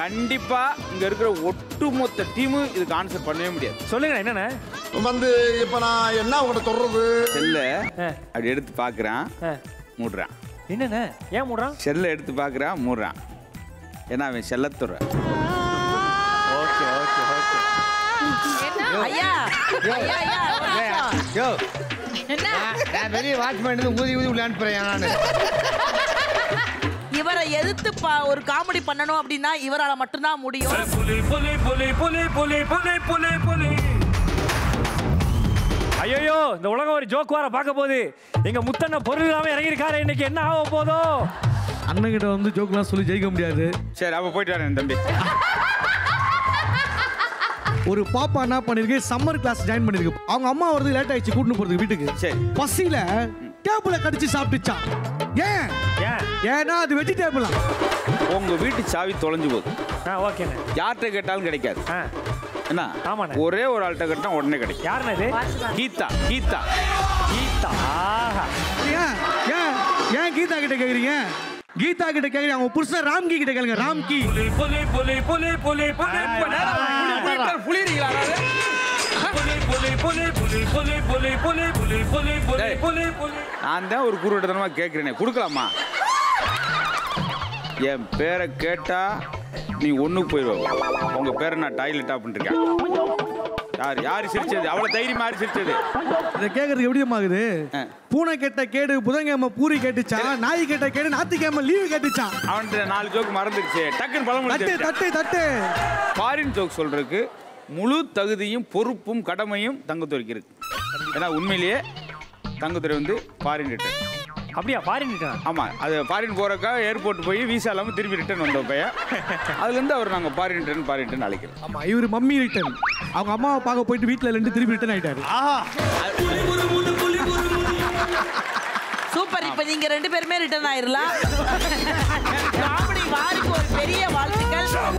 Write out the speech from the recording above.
கண்டிப்பா இங்க இருக்கிற ஒட்டுமொத்த டீமும் இதுக்கு ஆன்சர் பண்ணவே முடியாது சொல்லுங்க என்னண்ணே வந்து இப்ப நான் என்ன உங்கள்கிட்ட சொல்றது செல்ல ஆ. அப்படி எடுத்து பார்க்கறான் ஆ. மூடுறான் என்னண்ணே ஏன் மூடுறான் செல்லை எடுத்து பார்க்கறான் மூடுறான் ஏன்னா அவன் செல்லத்துற ஓகே ஓகே ஓகே ஐயா ஐயா ஐயா ஒரு நிமிஷம். யோ என்ன நான் பெரிய வாட்ச்மேன் இருந்து ஊதி ஊதி உள்ள அனுப்புறேன் நான் இவரை எதிர்த்து பா- ஒரு காமெடி பண்ணணும் அப்படின்னா இவரால மட்டும்தான் முடியும் ஐயோ இந்த உலகம் ஒரு ஜோக் வார பார்க்க போகுது எங்க முத்தண்ண பொருள் இல்லாம இறங்கியிருக்காரு இன்னைக்கு என்ன ஆக போதோ அண்ணன்கிட்ட வந்து ஜோக்லாம் சொல்லி ஜெயிக்க முடியாது சரி அப்ப போயிட்டு வரேன் தம்பி ஒரு பாப்பா என்ன பண்ணிருக்கு சம்மர் கிளாஸ் ஜாயின் பண்ணிருக்கு அவங்க அம்மா வரது லேட் ஆயிடுச்சு கூட்டிட்டு போறதுக்கு வீட்டுக்கு சரி. பசியில டேபிள கடிச்சு சாப்பிட்டுச்சான் ஏன் ஏன் ஏன்னா அது வெஜிடேபிளா உங்க வீட்டு சாவி தொலைஞ்சு போகுது ஆ ஓகேண்ணே யார்கிட்ட கேட்டாலும் கிடைக்காது ஆ என்ன ஆமாண்ணே. ஒரே ஒரு ஆள்கிட்ட கேட்டா உடனே கிடைக்கும் யாருண்ணே இது கீதா கீதா கீதா ஆஹா ஏன் ஏன் ஏன் கீதா கிட்ட கேக்குறீங்க கீதா கிட்ட கேக்குறீங்க அவங்க புருஷன் ராம்கி கிட்ட கேளுங்க ராம்கி நான் தான் ஒரு குருவிடத்தனமா கேட்கிறேனே கொடுக்கலாமா என் பேரை கேட்டா நீ ஒண்ணுக்கு போயிடுவ உங்க பேரை நான் டாய்லெட் ஆஃப் பண்ணிருக்கேன் யார் யார் சிரிச்சது அவ்வளவு தைரியமா யார் சிரிச்சது இதை கேக்குறதுக்கு எப்படி ஆகுது ஆ. பூனை கேட்ட கேடு புதன்கிழமை பூரி கேட்டுச்சா நாய் கேட்ட கேடு ஞாயிற்றுக்கிழமை லீவு கேட்டுச்சான் அவன்கிட்ட நாலு ஜோக்கு மறந்துடுச்சு டக்குன்னு தட்டு பழமொழி தட்டு தட்டு ஃபாரின் ஜோக் சொல்றதுக்கு முழு தகுதியும் பொறுப்பும் கடமையும் தங்கத்துறைக்கு இருக்கு ஏன்னா உண்மையிலேயே தங்கத்துறை வந்து ஃபாரின் ரிட்டர்ன் அப்படியா ஃபாரின் ஆமா அது ஃபாரின் போறக்கா ஏர்போர்ட் போய் வீசா இல்லாம திரும்பி ரிட்டர்ன் வந்த பையன் அதுல இருந்து அவர் நாங்க ஃபாரின் ரிட்டர்ன் ஃபாரின் ரிட்டர்ன் அழைக்கிறோம் ஆமா இவரு மம்மி ரிட்டர்ன் அவங்க அம்மாவை பார்க்க போயிட்டு வீட்டுல ரெண்டு திருப்பி ரிட்டர்ன் ஆயிட்டாரு சூப்பர் இப்ப நீங்க ரெண்டு பேருமே ரிட்டர்ன் ஆயிரலாம் காமெடி வாருக்கு ஒரு பெரிய வாழ்த்துக்கள்